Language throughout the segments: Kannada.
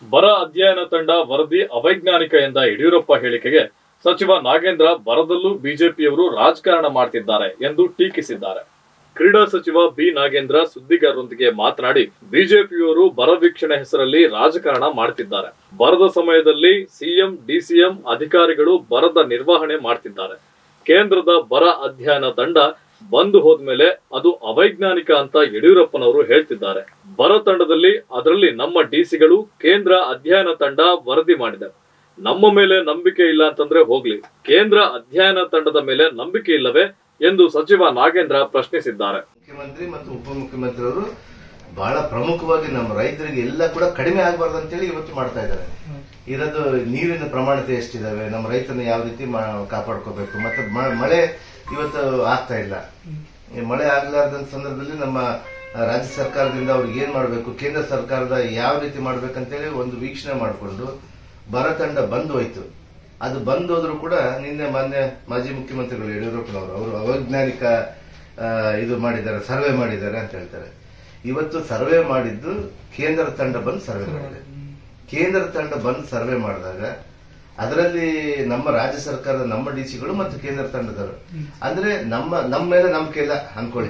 ಬರ ಅಧ್ಯಯನ ತಂಡ ವರದಿ ಅವೈಜ್ಞಾನಿಕ ಎಂದ ಯಡಿಯೂರಪ್ಪ ಹೇಳಿಕೆಗೆ ಸಚಿವ ನಾಗೇಂದ್ರ ಬರದಲ್ಲೂ ಬಿಜೆಪಿಯವರು ರಾಜಕಾರಣ ಮಾಡ್ತಿದ್ದಾರೆ ಎಂದು ಟೀಕಿಸಿದ್ದಾರೆ ಕ್ರೀಡಾ ಸಚಿವ ಬಿ ನಾಗೇಂದ್ರ ಸುದ್ದಿಗಾರರೊಂದಿಗೆ ಮಾತನಾಡಿ ಬಿಜೆಪಿಯವರು ಬರ ವೀಕ್ಷಣೆ ಹೆಸರಲ್ಲಿ ರಾಜಕಾರಣ ಮಾಡ್ತಿದ್ದಾರೆ ಬರದ ಸಮಯದಲ್ಲಿ ಸಿಎಂ ಡಿಸಿಎಂ ಅಧಿಕಾರಿಗಳು ಬರದ ನಿರ್ವಹಣೆ ಮಾಡ್ತಿದ್ದಾರೆ ಕೇಂದ್ರದ ಬರ ಅಧ್ಯಯನ ತಂಡ ಬಂದು ಹೋದ್ಮೇಲೆ ಅದು ಅವೈಜ್ಞಾನಿಕ ಅಂತ ಯಡಿಯೂರಪ್ಪನವರು ಹೇಳ್ತಿದ್ದಾರೆ ಬರ ತಂಡದಲ್ಲಿ ಅದರಲ್ಲಿ ನಮ್ಮ ಡಿಸಿಗಳು ಕೇಂದ್ರ ಅಧ್ಯಯನ ತಂಡ ವರದಿ ಮಾಡಿದೆ ನಮ್ಮ ಮೇಲೆ ನಂಬಿಕೆ ಇಲ್ಲ ಅಂತಂದ್ರೆ ಹೋಗ್ಲಿ ಕೇಂದ್ರ ಅಧ್ಯಯನ ತಂಡದ ಮೇಲೆ ನಂಬಿಕೆ ಇಲ್ಲವೇ ಎಂದು ಸಚಿವ ನಾಗೇಂದ್ರ ಪ್ರಶ್ನಿಸಿದ್ದಾರೆ ಮುಖ್ಯಮಂತ್ರಿ ಮತ್ತು ಉಪಮುಖ್ಯಮಂತ್ರಿ ಅವರು ಬಹಳ ಪ್ರಮುಖವಾಗಿ ನಮ್ಮ ರೈತರಿಗೆ ಎಲ್ಲ ಕೂಡ ಕಡಿಮೆ ಆಗಬಾರ್ದು ಅಂತೇಳಿ ಇವತ್ತು ಮಾಡ್ತಾ ಇದ್ದಾರೆ ಇರೋದು ನೀರಿನ ಪ್ರಮಾಣತೆ ಎಷ್ಟಿದಾವೆ ನಮ್ಮ ರೈತನ ಯಾವ ರೀತಿ ಮಾ- ಕಾಪಾಡ್ಕೋಬೇಕು ಮತ್ತೆ ಮ- ಮಳೆ ಇವತ್ತು ಆಗ್ತಾ ಇಲ್ಲ ಈ ಮಳೆ ಆಗ್ಲಾರ್ದ ಸಂದರ್ಭದಲ್ಲಿ ನಮ್ಮ ರಾಜ್ಯ ಸರ್ಕಾರದಿಂದ ಅವ್ರಿಗೆ ಏನ್ ಮಾಡಬೇಕು ಕೇಂದ್ರ ಸರ್ಕಾರದ ಯಾವ ರೀತಿ ಮಾಡ್ಬೇಕಂತೇಳಿ ಒಂದು ವೀಕ್ಷಣೆ ಮಾಡಿಕೊಂಡು ಬರ ತಂಡ ಬಂದು ಹೋಯ್ತು ಅದು ಬಂದು ಹೋದ್ರು ಕೂಡ ನಿನ್ನೆ ಮೊನ್ನೆ ಮಾಜಿ ಮುಖ್ಯಮಂತ್ರಿಗಳು ಯಡಿಯೂರಪ್ಪನವರು ಅವರು ಅವೈಜ್ಞಾನಿಕ ಆ, ಇದು ಮಾಡಿದ್ದಾರೆ ಸರ್ವೆ ಮಾಡಿದ್ದಾರೆ ಅಂತ ಹೇಳ್ತಾರೆ ಇವತ್ತು ಸರ್ವೆ ಮಾಡಿದ್ದು ಕೇಂದ್ರ ತಂಡ ಬಂದು ಸರ್ವೆ ಮಾಡಿದೆ ಕೇಂದ್ರ ತಂಡ ಬಂದು ಸರ್ವೆ ಮಾಡಿದಾಗ ಅದರಲ್ಲಿ ನಮ್ಮ ರಾಜ್ಯ ಸರ್ಕಾರದ ನಮ್ಮ ಡಿಸಿಗಳು ಮತ್ತು ಕೇಂದ್ರ ತಂಡದವರು ಅಂದ್ರೆ ನಮ್ಮ ನಮ್ಮ ಮೇಲೆ ನಂಬಿಕೆ ಇಲ್ಲ ಅನ್ಕೊಳ್ಳಿ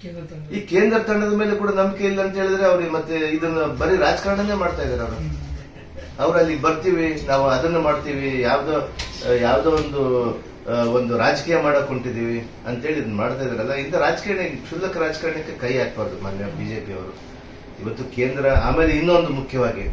ಈ ಕೇಂದ್ರ ತಂಡದ ಮೇಲೆ ಕೂಡ ನಂಬಿಕೆ ಇಲ್ಲ ಅಂತ ಹೇಳಿದ್ರೆ ಅವ್ರಿಗೆ ಮತ್ತೆ ಇದನ್ನ ಬರೀ ರಾಜಕಾರಣನೇ ಮಾಡ್ತಾ ಇದ್ದಾರೆ ಅವರು ಅವ್ರು ಅಲ್ಲಿ ಬರ್ತೀವಿ ನಾವು ಅದನ್ನ ಮಾಡ್ತೀವಿ ಯಾವ್ದೋ ಆ, ಯಾವ್ದೋ ಒಂದು ಆ, ಒಂದು ರಾಜಕೀಯ ಮಾಡಕ್ ಹೊಂಟಿದೀವಿ ಅಂತೇಳಿ ಇದನ್ನ ಮಾಡ್ತಾ ಇದಾರಲ್ಲ ಇಂಥ ರಾಜಕಾರಣ ಕ್ಷುಲ್ಲಕ ರಾಜಕಾರಣಕ್ಕೆ ಕೈ ಹಾಕ್ಬಾರ್ದು ಮಾನ್ಯ ಬಿಜೆಪಿ ಅವರು ಇವತ್ತು ಕೇಂದ್ರ ಆಮೇಲೆ ಇನ್ನೊಂದು ಮುಖ್ಯವಾಗಿ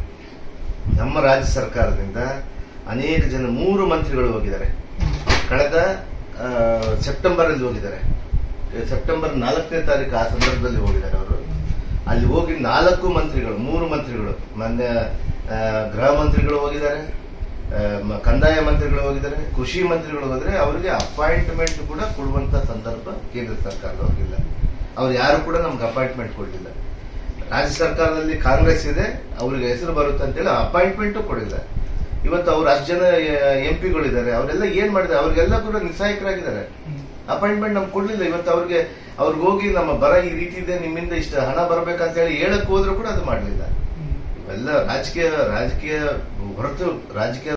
ನಮ್ಮ ರಾಜ್ಯ ಸರ್ಕಾರದಿಂದ ಅನೇಕ ಜನ ಮೂರು ಮಂತ್ರಿಗಳು ಹೋಗಿದ್ದಾರೆ ಕಳೆದ ಆ, ಸೆಪ್ಟೆಂಬರ್ ಅಲ್ಲಿ ಹೋಗಿದ್ದಾರೆ ಸೆಪ್ಟೆಂಬರ್ ನಾಲ್ಕನೇ ತಾರೀಕು ಆ ಸಂದರ್ಭದಲ್ಲಿ ಹೋಗಿದ್ದಾರೆ ಅವರು ಅಲ್ಲಿ ಹೋಗಿ ನಾಲ್ಕು ಮಂತ್ರಿಗಳು ಮೂರು ಮಂತ್ರಿಗಳು ಮೊನ್ನೆ ಆ, ಗೃಹ ಮಂತ್ರಿಗಳು ಹೋಗಿದ್ದಾರೆ ಆ, ಮ- ಕಂದಾಯ ಮಂತ್ರಿಗಳು ಹೋಗಿದ್ದಾರೆ ಕೃಷಿ ಮಂತ್ರಿಗಳು ಹೋದ್ರೆ ಅವರಿಗೆ ಅಪಾಯಿಂಟ್ಮೆಂಟ್ ಕೂಡ ಕೊಡುವಂತ ಸಂದರ್ಭ ಕೇಂದ್ರ ಸರ್ಕಾರ ಹೋಗಿಲ್ಲ ಅವ್ರು ಯಾರು ಕೂಡ ನಮ್ಗೆ ಅಪಾಯಿಂಟ್ಮೆಂಟ್ ಕೊಡಲಿಲ್ಲ ರಾಜ್ಯ ಸರ್ಕಾರದಲ್ಲಿ ಕಾಂಗ್ರೆಸ್ ಇದೆ ಅವ್ರಿಗೆ ಹೆಸರು ಬರುತ್ತೆ ಅಂತೇಳಿ ಅಪಾಯಿಂಟ್ಮೆಂಟ್ ಕೊಡಿಲ್ಲ ಇವತ್ತು ಅವ್ರು ಅಷ್ಟು ಜನ ಎಂ ಪಿಗಳಿದ್ದಾರೆ ಅವರೆಲ್ಲ ಏನ್ ಮಾಡಿದ್ದಾರೆ ಅವ್ರಿಗೆಲ್ಲ ಕೂಡ ನಿಸ್ಸಾಯಕರಾಗಿದ್ದಾರೆ ಅಪಾಯಿಂಟ್ಮೆಂಟ್ ನಮ್ಗೆ ಕೊಡ್ಲಿಲ್ಲ ಇವತ್ತು ಅವ್ರಿಗೆ ಅವ್ರಿಗೆ ಹೋಗಿ ನಮ್ಮ ಬರ ಈ ರೀತಿ ಇದೆ ನಿಮ್ಮಿಂದ ಇಷ್ಟು ಹಣ ಬರ್ಬೇಕಂತ ಹೇಳಿ ಹೇಳಕ್ ಹೋದ್ರು ಕೂಡ ಅದು ಮಾಡ್ಲಿಲ್ಲ ಇವೆಲ್ಲ ರಾಜಕೀಯ ರಾಜಕೀಯ ಹೊರತು ರಾಜಕೀಯ